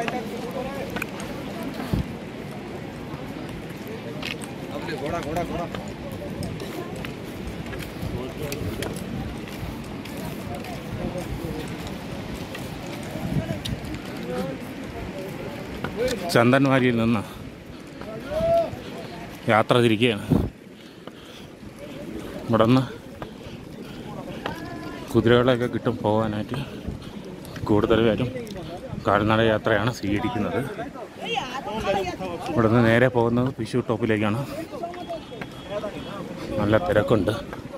घोड़ा घोड़ा घोड़ा ചന്ദൻവാരിയിൽ നിന്ന് യാത്ര തിരിക്കുകയാണ് ഇവിടെ നിന്ന് കുതിരകളെയൊക്കെ കിട്ടും പോകാനായിട്ട് കൂടുതൽ പേരും കാൽനട യാത്രയാണ് സ്വീകരിക്കുന്നത് ഇവിടെ നിന്ന് നേരെ പോകുന്നത് പിഷു ടോപ്പിലേക്കാണ് നല്ല തിരക്കുണ്ട്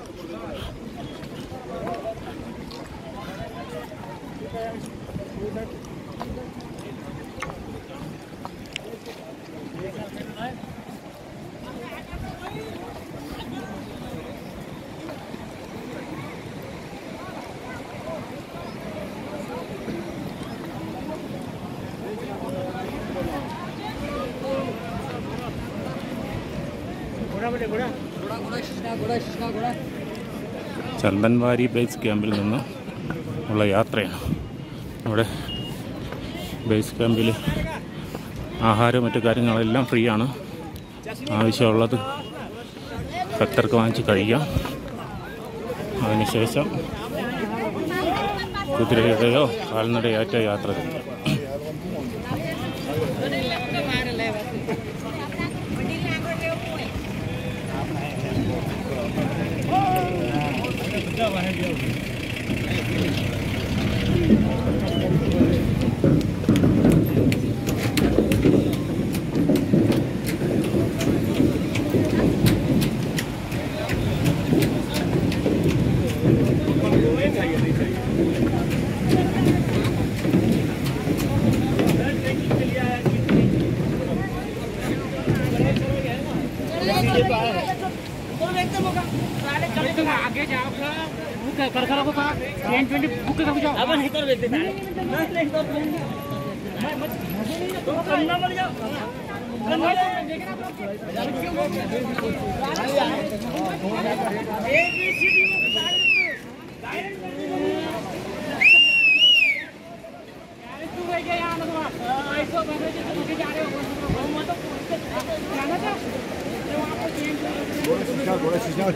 ചന്ദൻവാരി ബേസ് ക്യാമ്പിൽ നിന്ന് ഉള്ള യാത്രയാണ് ഇവിടെ ബേസ് ക്യാമ്പിൽ ആഹാരം മറ്റു കാര്യങ്ങളെല്ലാം ഫ്രീ ആണ് ആവശ്യമുള്ളത് ഭക്തർക്ക് വാങ്ങിച്ച് കഴിക്കാം അതിനുശേഷം കുതിരയുടെയോ കാൽനടയാറ്റോ യാത്ര ചെയ്യാം आगे जाओ बुक कर करो का एन ट्वेंटी बुक कर जाओ अब नहीं कर देते नहीं नहीं कर तो करना मर जाओ ए बी सी डी शीशा घोड़ा शीशा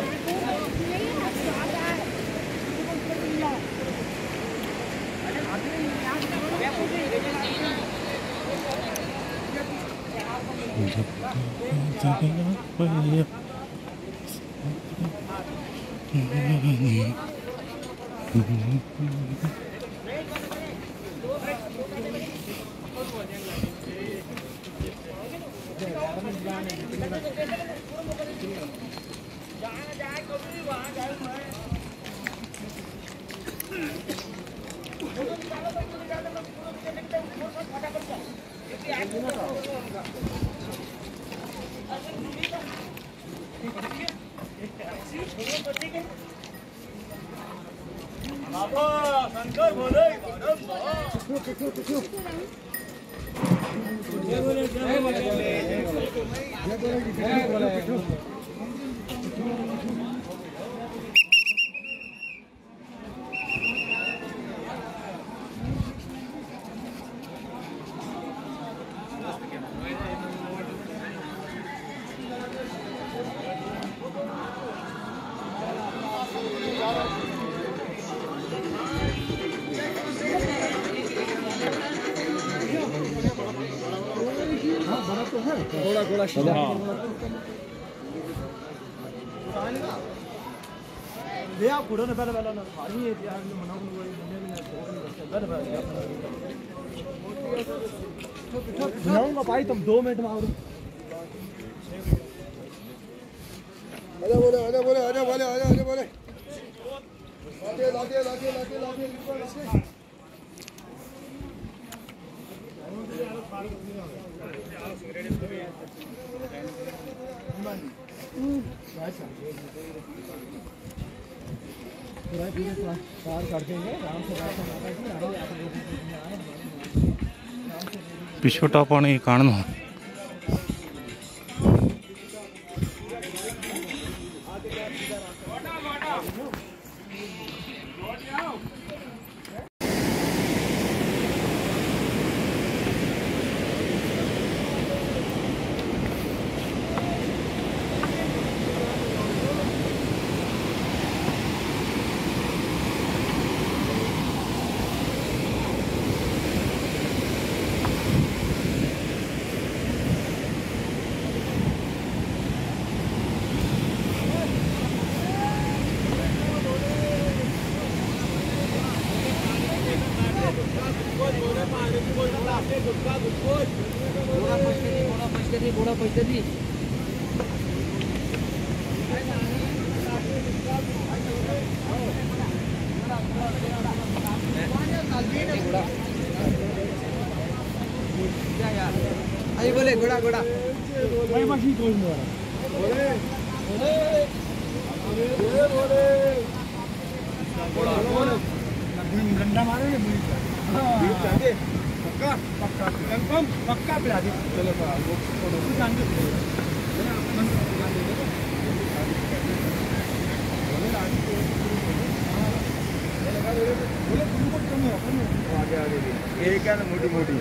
घोड़ा घोड़ा शीशा भैया कुड़ो ने पहले पहले ना खाली है यार ने मना को बोली बंदे में पहले पहले बनाऊंगा भाई तुम दो मिनट में आओ आजा बोले आजा बोले आजा बोले आजा आजा बोले लाते लाते लाते लाते लाते ऊपर लाते पूरा पीछे थोड़ा कार कर देंगे आराम से बैठ माता जी आराम से പിഷു ടോപ്പാണ് ഈ കാണുന്നത് एक है ना मोटी मोटी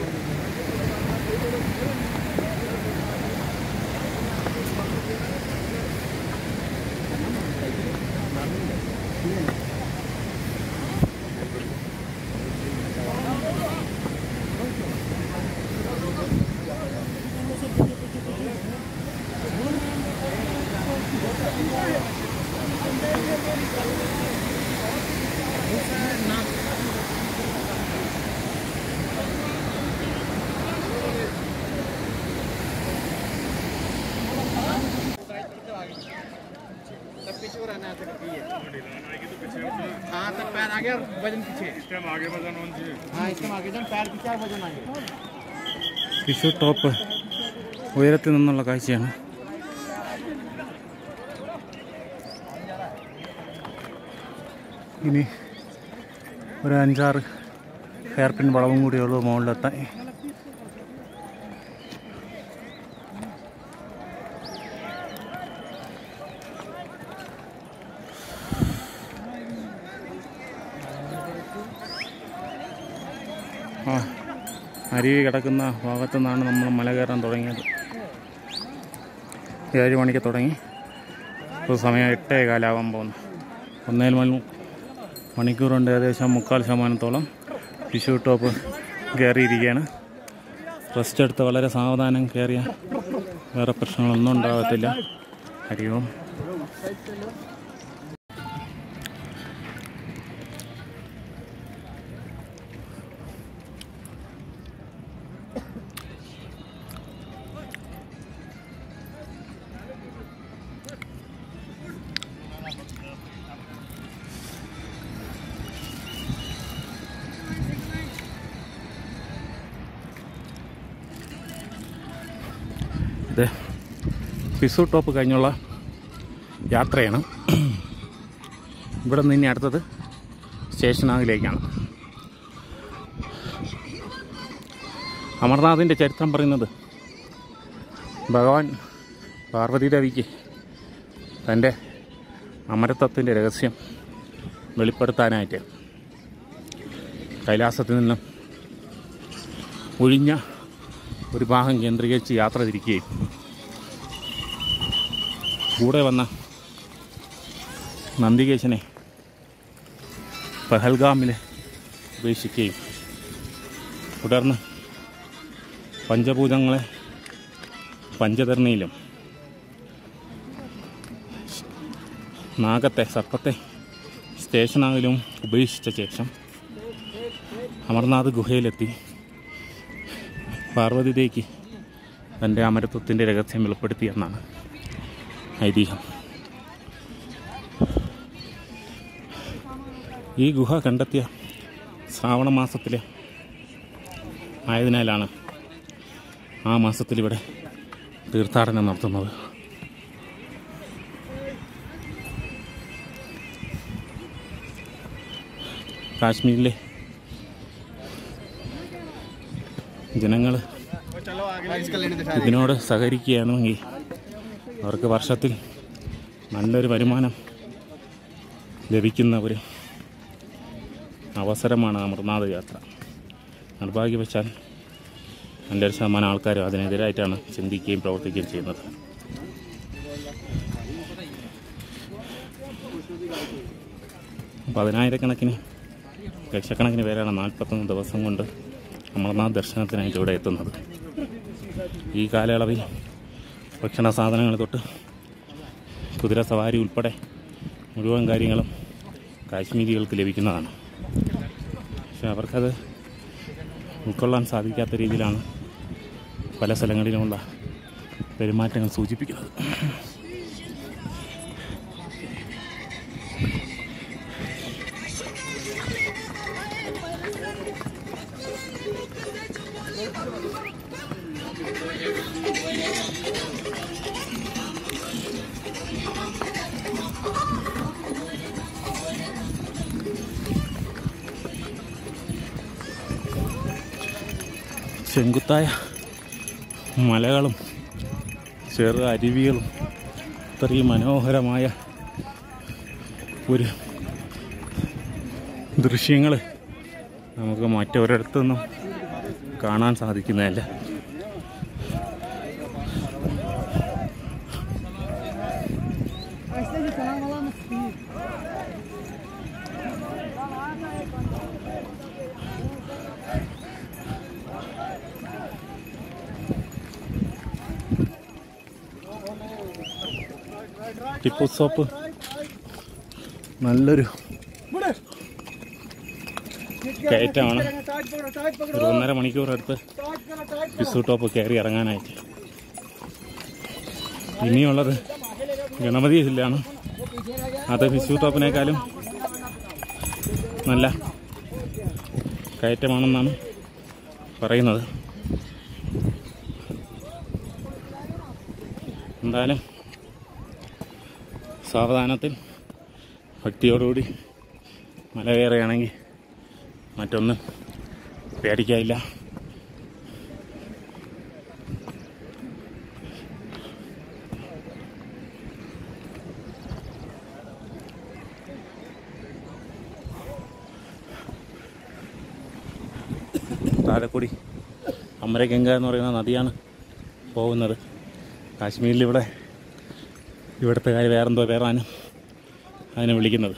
हाँ तब पैर आगे और वजन पीछे इसके आगे वजन हाँ इसके आगे वजन पैर पीछे और वजन आगे വിഷു ടോപ്പ് ഉയരത്തിൽ നിന്നുള്ള കാഴ്ചയാണ് ഇനി ഒരു അഞ്ചാറ് ഹെയർ പിൻ വളവും കൂടിയുള്ളൂ മുകളിലെത്താൻ ആ അരുവി കിടക്കുന്ന ഭാഗത്തു നിന്നാണ് നമ്മൾ മല കയറാൻ തുടങ്ങിയത് ഏഴ് മണിക്ക് തുടങ്ങി ഇപ്പോൾ സമയം എട്ടേ കാലാവാൻ പോകുന്നു ഒന്നേൽ മണി മണിക്കൂർ കൊണ്ട് ഏകദേശം മുക്കാൽ ശതമാനത്തോളം വിഷു ടോപ്പ് കയറിയിരിക്കുകയാണ് റെസ്റ്റ് എടുത്ത് വളരെ സാവധാനം കയറിയ വേറെ പ്രശ്നങ്ങളൊന്നും ഉണ്ടാകത്തില്ല ഹരിവും ഇത് പിസു ടോപ്പ് കഴിഞ്ഞുള്ള യാത്രയാണ് ഇവിടെ നിന്ന് ഇനി അടുത്തത് സ്റ്റേഷനാഗിലേക്കാണ് അമർനാഥിൻ്റെ ചരിത്രം പറയുന്നത് ഭഗവാൻ പാർവതി ദേവിക്ക് തൻ്റെ അമരത്വത്തിൻ്റെ രഹസ്യം വെളിപ്പെടുത്താനായിട്ട് കൈലാസത്തിൽ നിന്നും ഒഴിഞ്ഞ ഒരു ഭാഗം കേന്ദ്രീകരിച്ച് യാത്ര തിരിക്കുകയും കൂടെ വന്ന നന്ദികേശനെ പഹൽഗാമിൽ ഉപേക്ഷിക്കുകയും തുടർന്ന് പഞ്ചഭൂതങ്ങളെ പഞ്ചധർണിയിലും നാഗത്തെ സർപ്പത്തെ സ്റ്റേഷനാകിലും ഉപേക്ഷിച്ച ശേഷം അമർനാഥ് ഗുഹയിലെത്തി പാർവതിദേക്ക് തൻ്റെ അമരത്വത്തിൻ്റെ രഹസ്യം വെളിപ്പെടുത്തിയെന്നാണ് ഐതിഹ്യം ഈ ഗുഹ കണ്ടെത്തിയ ശ്രാവണ മാസത്തിലെ ആയതിനാലാണ് ആ മാസത്തിലിവിടെ തീർത്ഥാടനം നടത്തുന്നത് കാശ്മീരിലെ ജനങ്ങൾ ഇതിനോട് സഹകരിക്കുകയാണെങ്കിൽ അവർക്ക് വർഷത്തിൽ നല്ലൊരു വരുമാനം ലഭിക്കുന്ന ഒരു അവസരമാണ് അമർനാഥ് യാത്ര നിർഭാഗ്യവശാൽ നല്ലൊരു ശതമാനം ആൾക്കാരും അതിനെതിരായിട്ടാണ് ചിന്തിക്കുകയും പ്രവർത്തിക്കുകയും ചെയ്യുന്നത് പതിനായിരക്കണക്കിന് ലക്ഷക്കണക്കിന് പേരാണ് നാൽപ്പത്തൊന്ന് ദിവസം കൊണ്ട് അമർനാഥ് ദർശനത്തിനായിട്ട് ഇവിടെ എത്തുന്നത് ഈ കാലയളവിൽ ഭക്ഷണ സാധനങ്ങൾ തൊട്ട് കുതിര സവാരി ഉൾപ്പെടെ മുഴുവൻ കാര്യങ്ങളും കാശ്മീരികൾക്ക് ലഭിക്കുന്നതാണ് പക്ഷെ അവർക്കത് ഉൾക്കൊള്ളാൻ സാധിക്കാത്ത രീതിയിലാണ് പല സ്ഥലങ്ങളിലുമുള്ള പെരുമാറ്റങ്ങൾ സൂചിപ്പിക്കുന്നത് ചെങ്കുത്തായ മലകളും ചെറു അരുവികളും ഇത്രയും മനോഹരമായ ഒരു ദൃശ്യങ്ങൾ നമുക്ക് മറ്റൊരിടത്തുനിന്നും കാണാൻ സാധിക്കുന്നതല്ല ടിപ്പു സോപ്പ് നല്ലൊരു കയറ്റമാണ് ഒരു ഒന്നര മണിക്കൂർ അടുത്ത് പിസു ടോപ്പ് കയറി ഇറങ്ങാനായിട്ട് ഇനിയുള്ളത് ഗണപതി ഹില്ലാണ് അത് പിസു ടോപ്പിനേക്കാളും നല്ല കയറ്റമാണെന്നാണ് പറയുന്നത് എന്തായാലും സാവധാനത്തിൽ ഭക്തിയോടുകൂടി മല കയറുകയാണെങ്കിൽ മറ്റൊന്നും പേടിക്കാനില്ല താഴെക്കൂടി അമരഗംഗ എന്ന് പറയുന്ന നദിയാണ് പോകുന്നത് കാശ്മീരിൽ ഇവിടെ ഇവിടുത്തെ കാര്യം വേറെന്തോ പേരാണ് അതിനെ വിളിക്കുന്നത്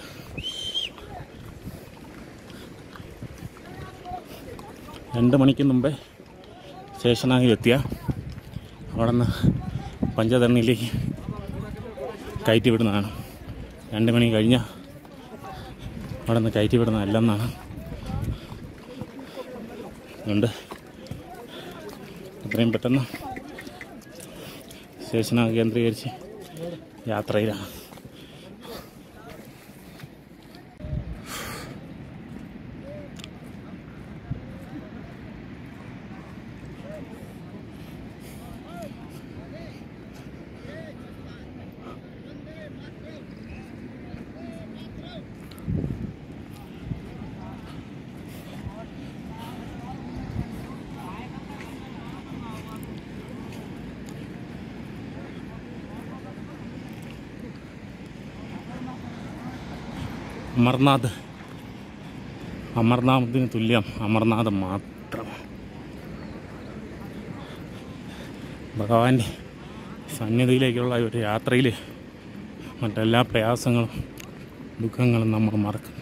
രണ്ട് മണിക്ക് മുമ്പേ സ്റ്റേഷനാകിലെത്തിയ അവിടെ നിന്ന് പഞ്ചതരണിയിലേക്ക് കയറ്റി വിടുന്നതാണ് രണ്ട് മണി കഴിഞ്ഞ അവിടെ നിന്ന് കയറ്റി വിടുന്നതല്ലെന്നാണ് അതുകൊണ്ട് എത്രയും പെട്ടെന്ന് സ്റ്റേഷനാകെ കേന്ദ്രീകരിച്ച് യാത്രയിലാണ് അമർനാഥ് അമർനാഥിന് തുല്യം അമർനാഥ് മാത്രം ഭഗവാന്റെ സന്നിധിയിലേക്കുള്ള ഒരു യാത്രയിൽ മറ്റെല്ലാ പ്രയാസങ്ങളും ദുഃഖങ്ങളും നമ്മൾ മറക്കും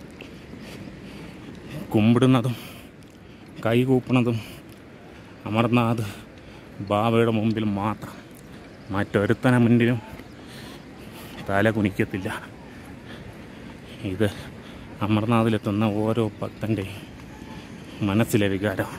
കുമ്പിടുന്നതും കൈകൂപ്പണതും അമർനാഥ് ബാബയുടെ മുമ്പിൽ മാത്രം മറ്റൊരുത്തന മുന്നിലും തല കുനിക്കത്തില്ല ഇത് അമർനാഥിലെത്തുന്ന ഓരോ ഭക്തൻ്റെ മനസ്സിലെ വികാരമാണ്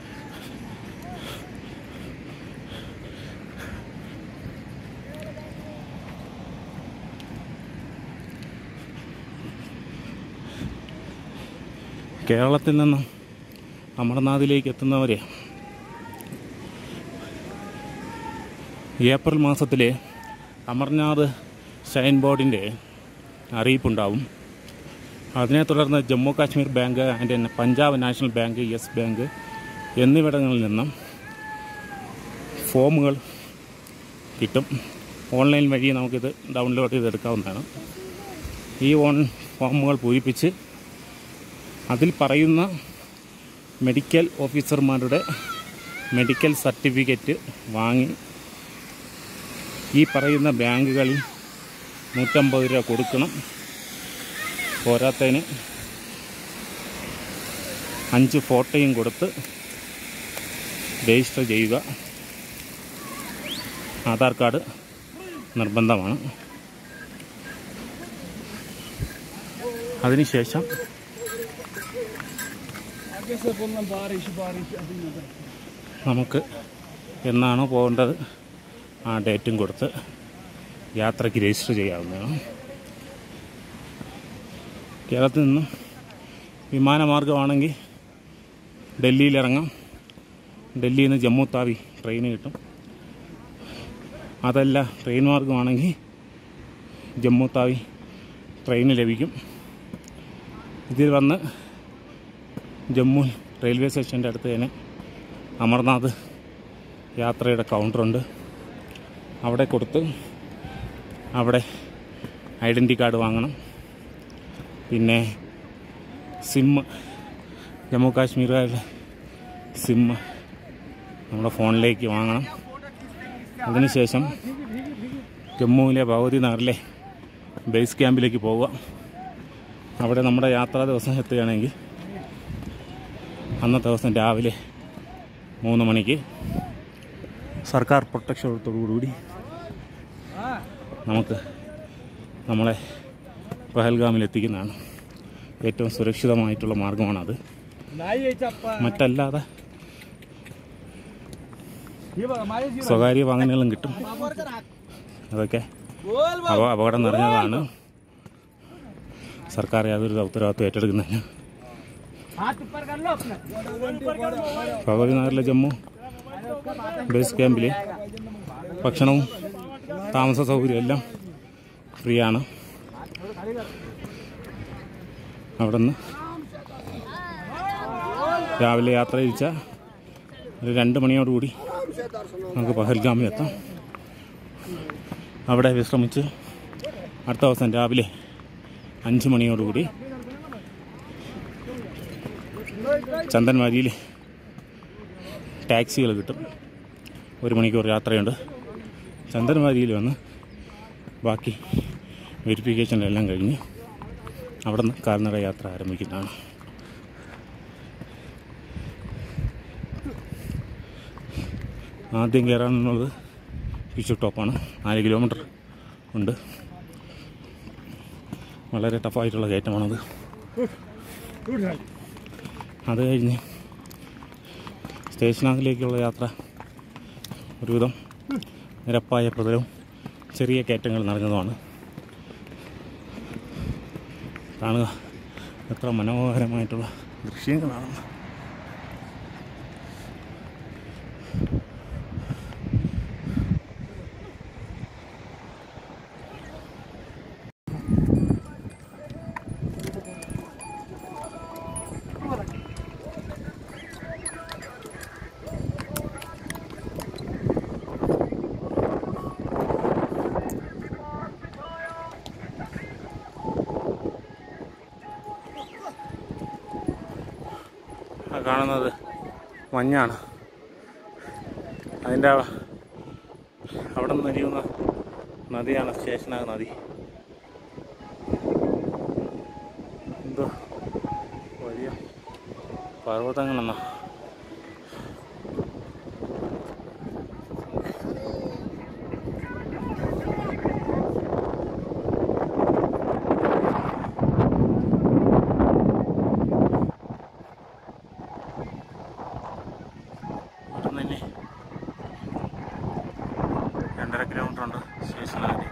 കേരളത്തിൽ നിന്നും അമർനാഥിലേക്ക് എത്തുന്നവരെ ഏപ്രിൽ മാസത്തിലെ അമർനാഥ് ഷൈൻ ബോർഡിൻ്റെ അറിയിപ്പുണ്ടാവും അതിനെ തുടർന്ന് Jammu Kashmir bank and Punjab national bank yes bank എന്നിവിടങ്ങളിൽ നിന്നും ഫോമുകൾ കിട്ടും ഓൺലൈൻ വഴി നമുക്കിത് ഡൗൺലോഡ് ചെയ്തെടുക്കാവുന്നതാണ് ഈ ഓൺ ഫോമുകൾ പൂരിപ്പിച്ച് അതിൽ പറയുന്ന മെഡിക്കൽ ഓഫീസർമാരുടെ മെഡിക്കൽ സർട്ടിഫിക്കറ്റ് വാങ്ങി ഈ പറയുന്ന ബാങ്കുകളിൽ നൂറ്റമ്പത് രൂപ കൊടുക്കണം പോരാത്തതിന് അഞ്ച് ഫോട്ടോയും കൊടുത്ത് രജിസ്റ്റർ ചെയ്യുക ആധാർ കാർഡ് നിർബന്ധമാണ് कैसे बोलना बारिश बारिश अभी नजर നമുക്ക് എന്നാണോ പോകേണ്ടത് ആ ഡേറ്റും കൊടുത്ത് യാത്രയ്ക്ക് രജിസ്റ്റർ ചെയ്യാവുന്നതാണ് കേരളത്തിൽ നിന്നും വിമാനമാർഗമാണെങ്കിൽ ഡൽഹിയിൽ ഇറങ്ങാം ഡൽഹിയിൽ നിന്ന് ജമ്മു താവി ട്രെയിന് കിട്ടും അതല്ല ട്രെയിൻ മാർഗമാണെങ്കിൽ ജമ്മു താവി ട്രെയിന് ലഭിക്കും ഇതിൽ വന്ന് ജമ്മു റെയിൽവേ സ്റ്റേഷൻ്റെ അടുത്ത് തന്നെ അമർനാഥ് യാത്രയുടെ കൗണ്ടറുണ്ട് അവിടെ കൊടുത്ത് അവിടെ ഐഡൻറ്റി കാർഡ് വാങ്ങണം പിന്നെ സിമ്മ് ജമ്മു കാശ്മീരുകാരുടെ സിമ്മ് നമ്മുടെ ഫോണിലേക്ക് വാങ്ങണം അതിനുശേഷം ജമ്മുവിലെ ഭഗവതി നഗറിലെ ബേസ് ക്യാമ്പിലേക്ക് പോവുക അവിടെ നമ്മുടെ യാത്രാ ദിവസം എത്തുകയാണെങ്കിൽ അന്നത്തെ ദിവസം രാവിലെ മൂന്ന് മണിക്ക് സർക്കാർ പ്രൊട്ടക്ഷനോടുകൂടി നമുക്ക് നമ്മളെ പഹൽഗാമിലെത്തിക്കുന്നതാണ് ഏറ്റവും സുരക്ഷിതമായിട്ടുള്ള മാർഗമാണത് नहीं है चप्पा മറ്റല്ലാതെ ये बघा माझे जीरो സ്വകാര്യ വാഹനങ്ങളും കിട്ടും അതൊക്കെ बोल അവ അപകടം നിറഞ്ഞതാണ് സർക്കാർ യാതൊരു ഉത്തരവാദിത്വം ഏറ്റെടുക്കുന്നില്ല हाथ ऊपर कर लो अपना ഭഗവതി നഗറിലെ ജമ്മു ബേസ് ക്യാമ്പിൽ ഭക്ഷണവും താമസ സൗകര്യവും എല്ലാം ഫ്രീ ആണ് അവിടെ നിന്ന് രാവിലെ യാത്ര തിരിച്ചാൽ ഒരു രണ്ട് മണിയോടുകൂടി നമുക്ക് പഹൽഗാമിലെത്താം അവിടെ വിശ്രമിച്ച് അടുത്ത ദിവസം രാവിലെ അഞ്ച് മണിയോടുകൂടി ചന്ദൻവാരിയിൽ ടാക്സികൾ കിട്ടും ഒരു മണിക്കൂർ യാത്രയുണ്ട് ചന്ദൻവാരിയിൽ വന്ന് ബാക്കി വെരിഫിക്കേഷനെല്ലാം കഴിഞ്ഞ് അവിടെ നിന്ന് കാൽനട യാത്ര ആരംഭിക്കുന്നതാണ് ആദ്യം കയറാനുള്ളത് പിച്ചു ടോപ്പാണ് നാല് കിലോമീറ്റർ ഉണ്ട് വളരെ ടഫായിട്ടുള്ള കയറ്റമാണത് അത് കഴിഞ്ഞ് സ്റ്റേഷനകത്തിലേക്കുള്ള യാത്ര ഒരുവിധം നിരപ്പായ പ്രതലവും ചെറിയ കയറ്റങ്ങൾ നടന്നതുമാണ് കാണുക എത്ര മനോഹരമായിട്ടുള്ള ദൃശ്യങ്ങളാണ് ആ കാണുന്നത് മഞ്ഞാണ് അതിൻ്റെ അവ- അവിടെ നിന്ന് ഒരിയുന്ന നദിയാണ് സ്റ്റേഷനാഗ് നദി എന്തോ വലിയ പർവ്വതങ്ങളെന്നാ ഇവിടെ നിന്ന് തന്നെ രണ്ടര കിലോമീറ്റർ ഉണ്ട് സ്റ്റേഷനിലേക്ക്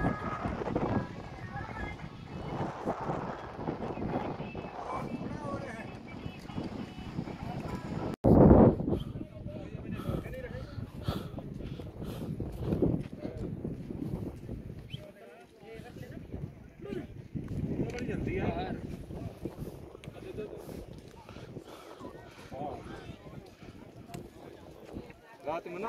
रात में ना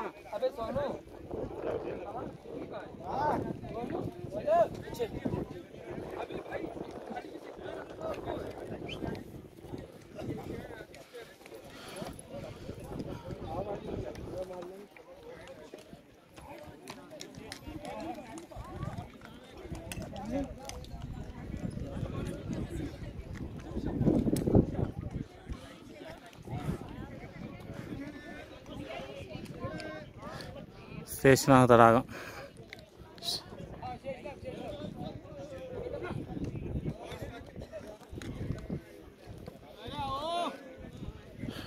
സ്റ്റേഷനാഗ് തടാകം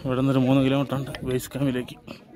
ഇവിടെ നിന്നൊരു മൂന്ന് കിലോമീറ്റർ ഉണ്ട് ബേസ് ക്യാമ്പിലേക്ക്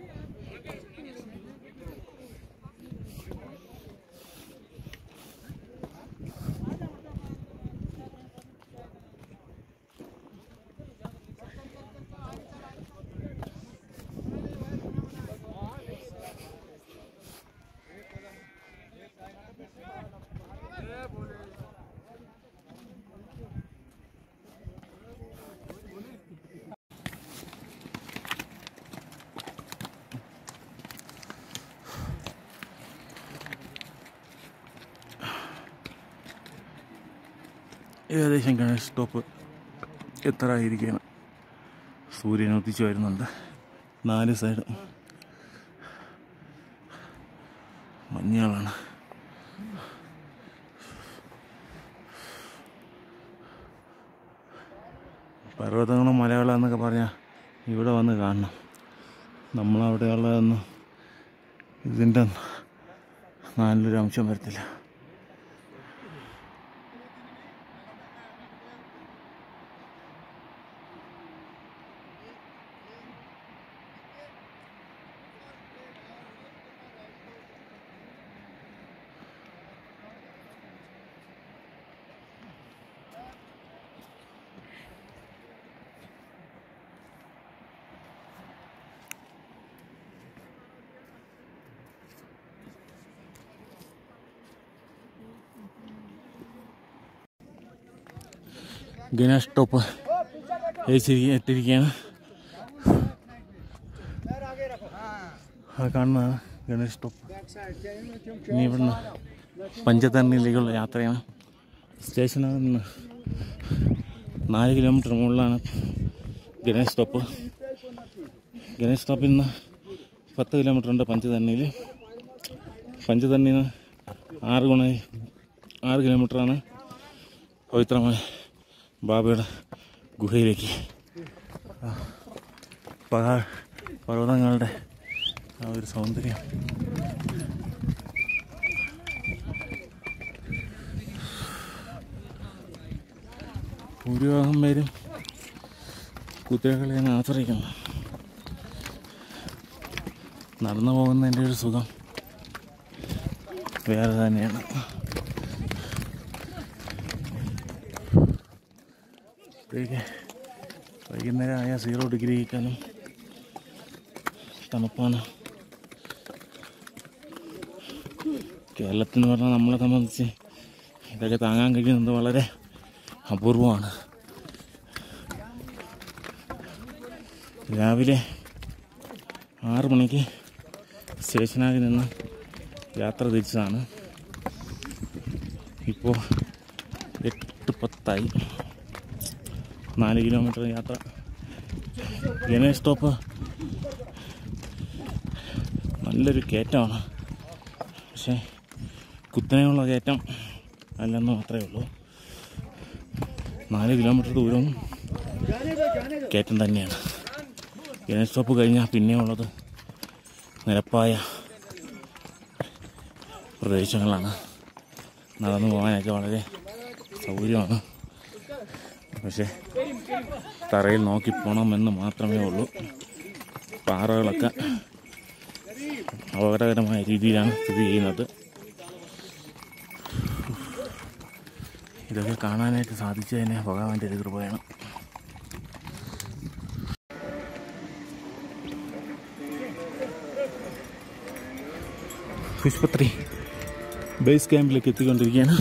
ഏകദേശം ഗണേഷ് സ്റ്റോപ്പ് എത്താറായിരിക്കുകയാണ് സൂര്യൻ ഉദിച്ചു വരുന്നുണ്ട് നാല് സൈഡ് മഞ്ഞുകളാണ് പർവ്വതങ്ങളും മലകളും എന്നൊക്കെ പറഞ്ഞാൽ ഇവിടെ വന്ന് കാണണം നമ്മളവിടെയുള്ളതൊന്നും ഇതിൻ്റെ നാലിലൊരു അംശം വരത്തില്ല ഗണേഷ് ടോപ്പ് എത്തിയിരിക്കുകയാണ് ആ കാണുന്നതാണ് ഗണേഷ് ടോപ്പ് ഇനി ഇവിടുന്ന് പഞ്ചതരണിയിലേക്കുള്ള യാത്രയാണ് സ്റ്റേഷനിൽ നിന്ന് നാല് കിലോമീറ്റർ മുകളിലാണ് ഗണേഷ് സ്റ്റോപ്പ് ഗണേഷ് സ്റ്റോപ്പിൽ നിന്ന് പത്ത് കിലോമീറ്റർ ഉണ്ട് പഞ്ചതരണിയിൽ പഞ്ചതരണിയിൽ നിന്ന് ആറ് ഗുണ ആറ് കിലോമീറ്ററാണ് പവിത്രമായ ബാബയുടെ ഗുഹയിലേക്ക് ആ, പഹാ പർവ്വതങ്ങളുടെ ആ ഒരു സൗന്ദര്യം ഭൂരിഭാഗം പേരും കുതിരകളെയാണ് ആശ്രയിക്കുന്നത് നടന്നു പോകുന്നതിൻ്റെ ഒരു സുഖം വേറെ തന്നെയാണ് ഇപ്പോഴേക്ക് വൈകുന്നേരം ആയാൽ സീറോ ഡിഗ്രിക്കാനും തണുപ്പാണ് കേരളത്തിന് പറഞ്ഞാൽ നമ്മളെ സംബന്ധിച്ച് ഇതൊക്കെ താങ്ങാൻ കഴിയുന്നത് വളരെ അപൂർവമാണ് രാവിലെ ആറ് മണിക്ക് സ്റ്റേഷനായി നിന്ന് യാത്ര തിരിച്ചതാണ് ഇപ്പോൾ എട്ട് പത്തായി നാല് കിലോമീറ്റർ യാത്ര ഗണേഷ് സ്റ്റോപ്പ് നല്ലൊരു കയറ്റമാണ് പക്ഷേ കുത്തനെയുള്ള കയറ്റം അല്ലെന്ന് മാത്രമേ ഉള്ളൂ നാല് കിലോമീറ്റർ ദൂരം കയറ്റം തന്നെയാണ് ഗണേഷ് സ്റ്റോപ്പ് കഴിഞ്ഞാൽ പിന്നെയുള്ളത് നിരപ്പായ പ്രദേശങ്ങളാണ് നടന്നു പോകാനൊക്കെ വളരെ സൗകര്യമാണ് പക്ഷേ തറയിൽ നോക്കി പോകണമെന്ന് മാത്രമേ ഉള്ളൂ പാറകളൊക്കെ അപകടകരമായ രീതിയിലാണ് സ്ഥിതി ചെയ്യുന്നത് ഇതൊക്കെ കാണാനായിട്ട് സാധിച്ചതിന് ഭഗവാന്റെ ഒരു കൃപയാണ് പുഷ്പത്രി ബേസ് ക്യാമ്പിലേക്ക് എത്തിക്കൊണ്ടിരിക്കുകയാണ്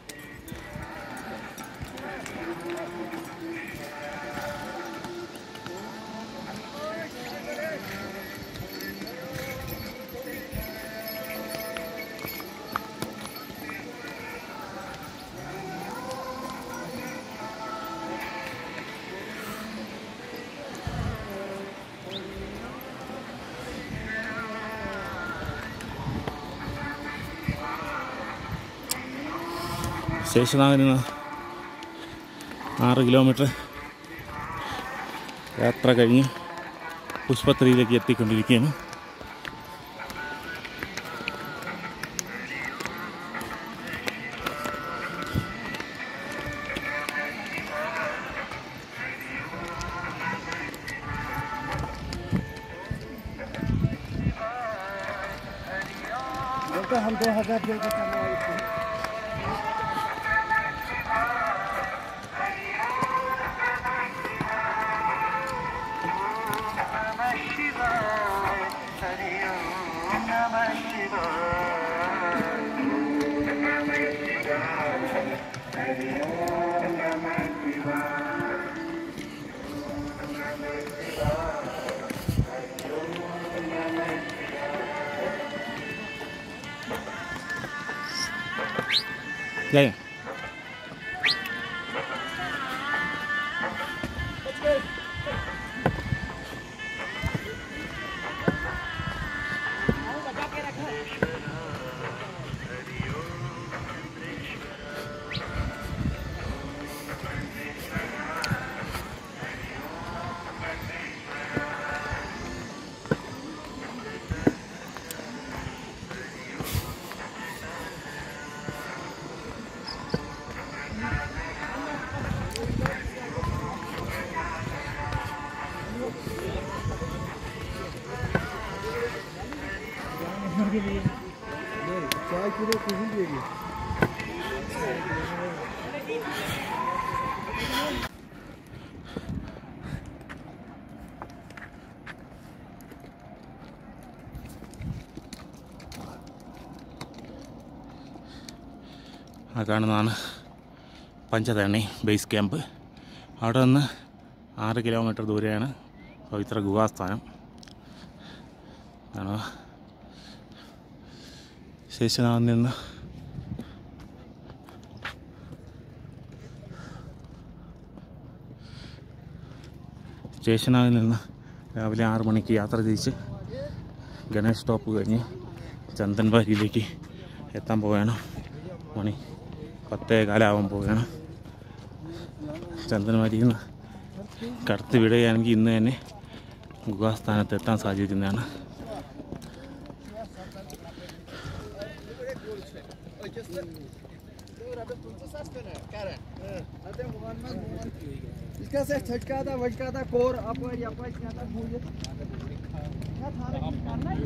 ശേഷനാഗിൽ നിന്ന് ആറ് കിലോമീറ്റർ യാത്ര കഴിഞ്ഞ് പുഷ്പത്രിയിലേക്ക് എത്തിക്കൊണ്ടിരിക്കുകയാണ് तो हम दो हजार देकर करने वाले थे ജയ चाय के लिए कुछ भी देगी ആ കാണുന്നതാണ് പഞ്ചതേണി ബേസ് ക്യാമ്പ് അവിടെ നിന്ന് ആറ് കിലോമീറ്റർ ദൂരെയാണ് പവിത്ര ഗുഹാസ്ഥാനം ആണ് ശേഷനാഥിൽ നിന്ന് സ്റ്റേഷനാഥിൽ നിന്ന് രാവിലെ ആറ് മണിക്ക് യാത്ര തിരിച്ച് ഗണേഷ് സ്റ്റോപ്പ് കഴിഞ്ഞ് ചന്ദൻവാരിയിലേക്ക് എത്താൻ പോവുകയാണ് മണി പത്തേ കാലാവാൻ പോവുകയാണ് ചന്ദൻവാരിയിൽ നിന്ന് കടത്തി വിടുകയാണെങ്കിൽ ഇന്ന് തന്നെ ഗുഹാസ്ഥാനത്ത് എത്താൻ സാധിക്കുന്നതാണ് इसका से छटका था वटका था कोर अपर अपर क्या था भूल क्या था रे करना है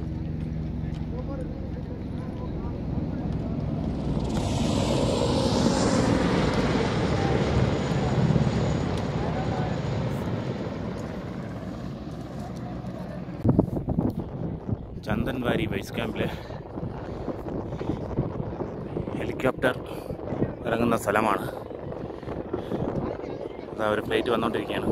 ചന്ദൻവാരി ബേസ് ക്യാമ്പിൽ ഹെലികോപ്റ്റർ ഇറങ്ങുന്ന സ്ഥലമാണ് അതാ ഒരു ഫ്ലൈറ്റ് വന്നുകൊണ്ടിരിക്കുകയാണ്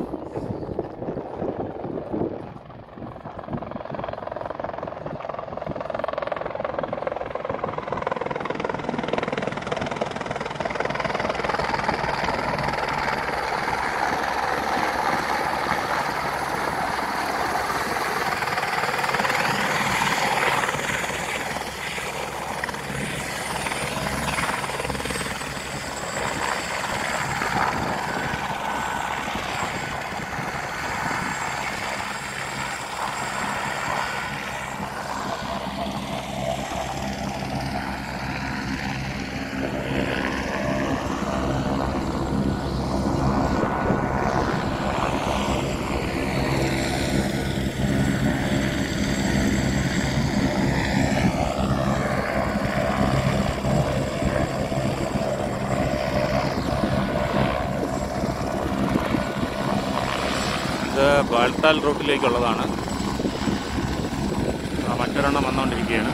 ഇത് ബാൽത്താൽ റൂട്ടിലേക്കുള്ളതാണ് ആ, മറ്റൊരെണ്ണം വന്നുകൊണ്ടിരിക്കുകയാണ്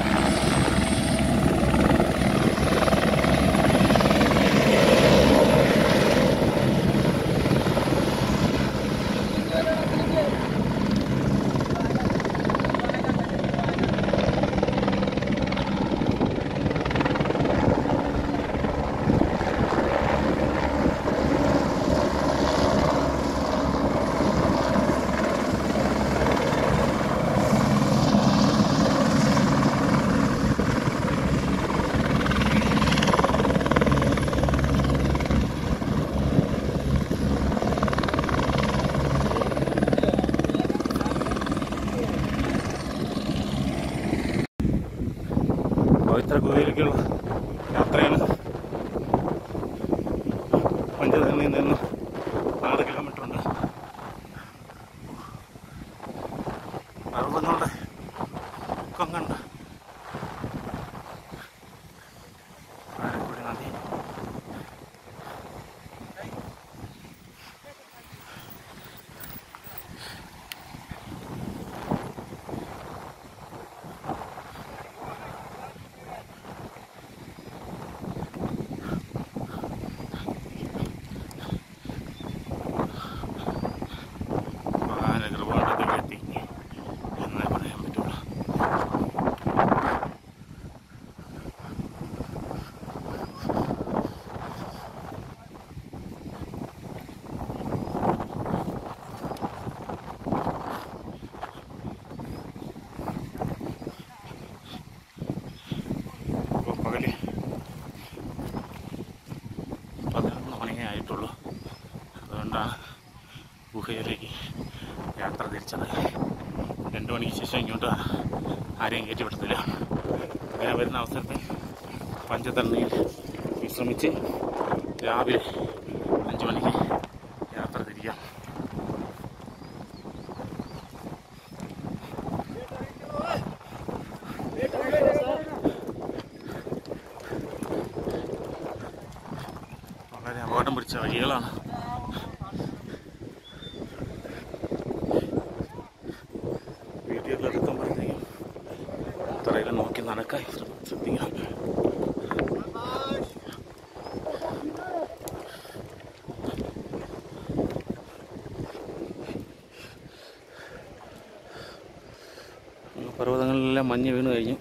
പവിത്ര ഗുഹയിലേക്കുള്ള യാത്രയാണ് പഞ്ചതന്നിൽ നിന്ന് ആറ് കിലോമീറ്റർ ഉണ്ട് പർവ്വതങ്ങളുടെ പൊക്കം കണ്ട് ഗുഹയിലേക്ക് യാത്ര തിരിച്ചത് രണ്ട് മണിക്ക് ശേഷം ഇങ്ങോട്ട് ആരെയും കയറ്റി വിടത്തില്ല അങ്ങനെ വരുന്ന അവസരത്തിൽ പഞ്ചതണ്ണയിൽ വിശ്രമിച്ച് രാവിലെ അഞ്ച് മണിക്ക് യാത്ര തിരിക്കാം വളരെ അപകടം പിടിച്ച വഴികളാണ് വീഡിയോയിലെത്തുമ്പോഴത്തേക്കും തറയിൽ നോക്കി നടക്കാൻ ശ്രമ- ശ്രദ്ധിക്കണം പർവ്വതങ്ങളിലെല്ലാം മഞ്ഞ് വീണ് കഴിഞ്ഞു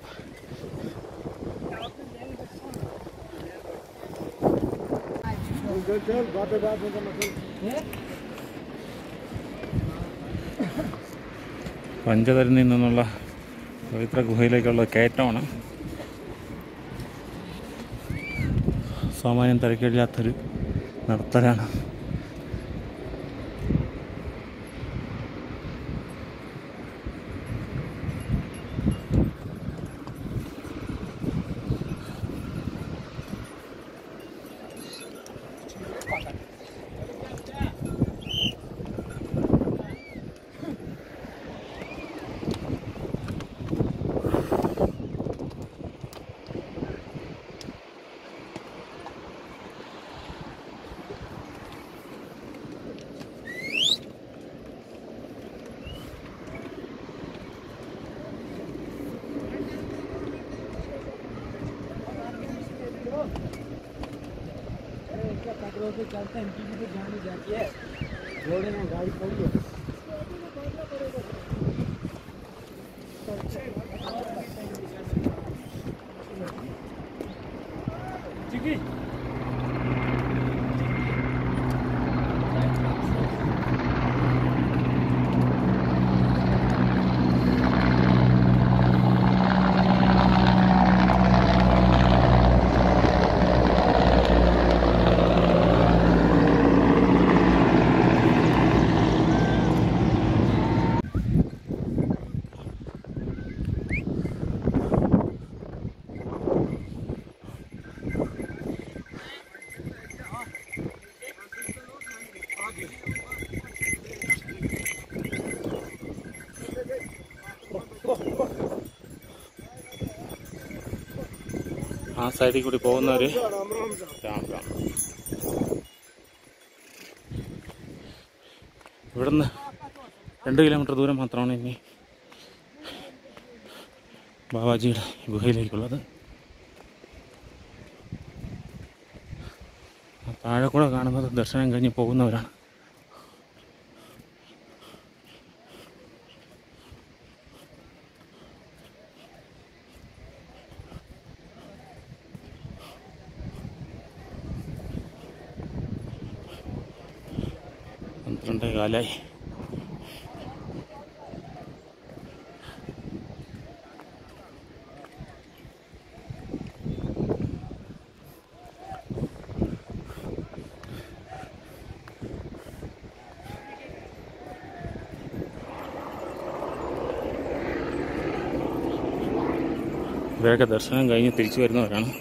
चल चल बातें बात में करना चल പഞ്ചതരണിൽ നിന്നുള്ള പവിത്ര ഗുഹയിലേക്കുള്ള കയറ്റമാണ് സാമാന്യം തിരക്കില്ലാത്തൊരു നടത്തലാണ് पेट्रोल से चलते हैं इनकी भी तो जान ही जाती है रोड़े में गाड़ी खड़ी है ആ സൈഡിൽ കൂടി പോകുന്നവര് രാം രാം ഇവിടുന്ന് രണ്ട് കിലോമീറ്റർ ദൂരം മാത്രമാണ് ഇനി ബാബാജിയുടെ ഗുഹയിലേക്കുള്ളത് ആ താഴെ കൂടെ കാണുന്നത് ദർശനം കഴിഞ്ഞ് പോകുന്നവരാണ് പന്ത്രണ്ടേ കാലായി ഇവരൊക്കെ ദർശനം കഴിഞ്ഞ് തിരിച്ചു വരുന്നവരാണ്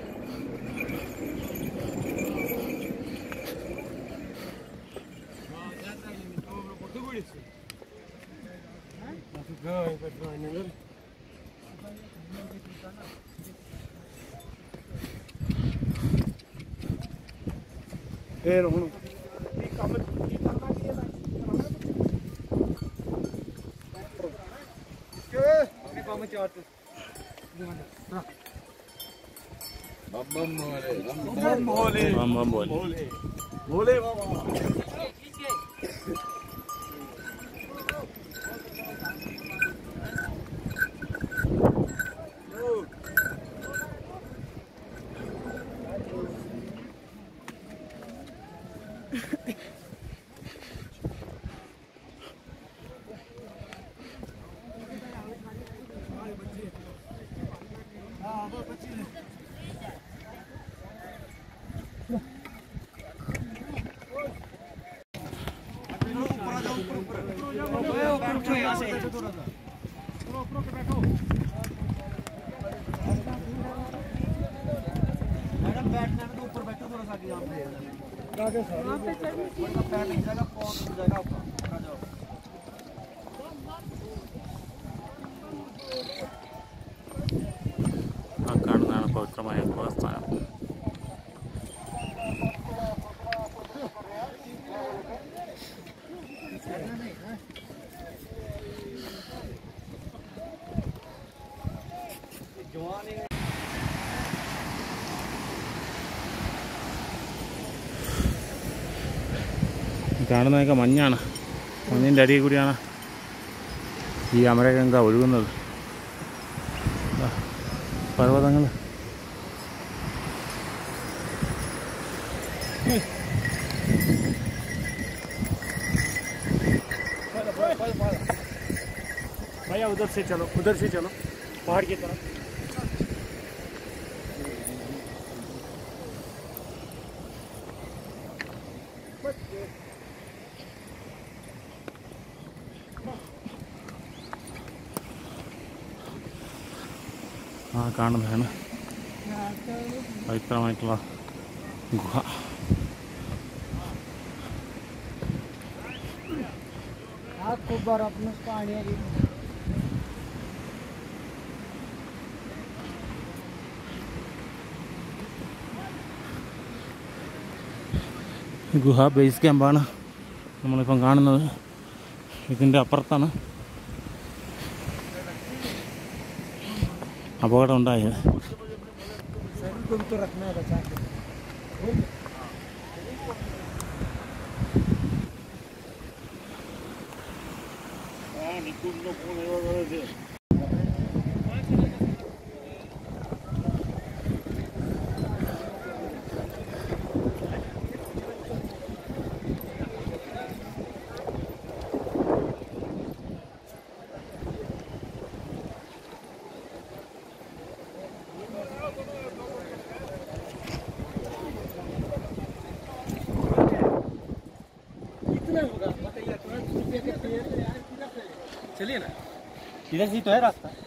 Eh, no, no. ബം ബം പോലെ बोले बाबा मैडम बैठना है तो ऊपर बैठो थोड़ा सा आगे यहाँ पे वहाँ पे पैर लग जाएगा पाँव टूट जाएगा ऊपर आ जाओ ആ കാണുന്നതാണ് പവിത്രമായ ഗുഹസ്ഥാനം ഈ കാണുന്നതൊക്കെ മഞ്ഞാണ് മഞ്ഞിൻ്റെ അടിയിൽ കൂടിയാണ് ഈ അമരഗംഗ ഒഴുകുന്നത് പർവ്വതങ്ങൾ भैया उधर से चलो उधर से चलो पहाड़ की तरफ ആ കാണുന്നതാണ് പവിത്രമായിട്ടുള്ള ഗുഹ हाथ खूब बार अपने पानी है जी ഗുഹ ബേസ് ക്യാമ്പാണ് നമ്മളിപ്പം കാണുന്നത് ഇതിൻ്റെ അപ്പുറത്താണ് അപകടം ഉണ്ടായത് शरीर को भी तो रखना है बचा के चलिए ना इधर से तो है रास्ता